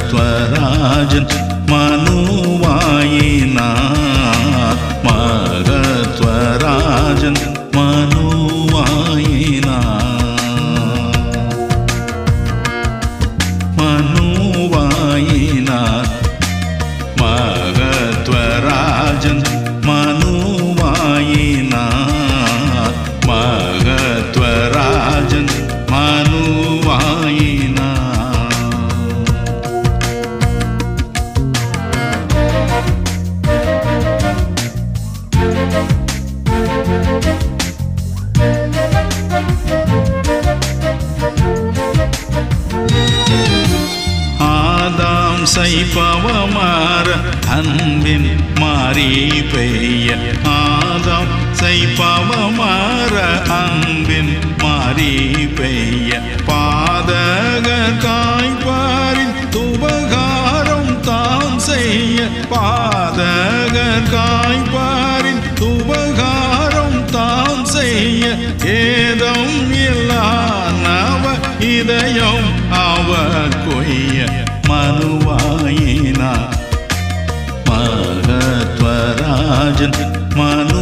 மகத்வராஜன் மனுவாயினார் மகத்வராஜன் மனுவாயினார் மனுவாயினார் மகத்வராஜன் மனுவாயினார் மகத்வராஜன் மனுவாயினார் ஆதாம் சைபவமாற அன்பின் மாறி பெய்ய ஆதாம் சைபவமாற அன்பின் மாறி பெய்ய பாதக காய்பாரின் துபகாரம் தாம் செய்ய பாதக காய்பாரின் துபகாரம் தாம் செய்ய ஏதம் இல்லானவ இதயம் அவ கொய்ய மனுவாயினா மகத்வராஜன் மனு